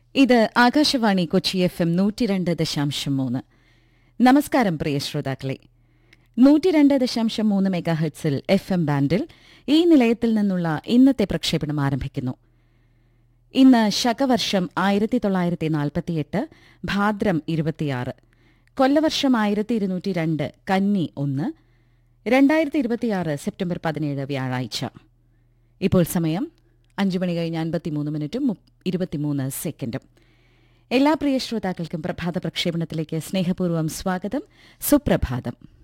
ഇത് Akashvani Kochi F M നൂറ്റിരണ്ട് ദശാംശം മൂന്ന് നമസ്കാരം പ്രിയ ശ്രോതാക്കളെ നൂറ്റിരണ്ട് ദശാംശം മൂന്ന് മെഗാഹെഡ്സിൽ എഫ് എം ബാൻഡിൽ ഈ നിലയത്തിൽ നിന്നുള്ള ഇന്നത്തെ പ്രക്ഷേപണം ആരംഭിക്കുന്നു ഇന്ന് ശകവർഷം ആയിരത്തി തൊള്ളായിരത്തി നാൽപ്പത്തിയെട്ട് ഭാദ്രം ഇരുപത്തിയാറ് കൊല്ലവർഷം ആയിരത്തി ഇരുന്നൂറ്റി രണ്ട് കന്നി ഒന്ന് രണ്ടായിരത്തി ഇരുപത്തിയാറ് സെപ്റ്റംബർ പതിനേഴ് വ്യാഴാഴ്ച ഇപ്പോൾ സമയം അഞ്ചു മണി കഴിഞ്ഞ് അൻപത്തിമൂന്ന് മിനിറ്റും മുപ്പ- ഇരുപത്തിമൂന്ന് സെക്കൻഡും എല്ലാ പ്രിയ ശ്രോതാക്കൾക്കും പ്രഭാത പ്രക്ഷേപണത്തിലേക്ക് സ്നേഹപൂർവ്വം സ്വാഗതം സുപ്രഭാതം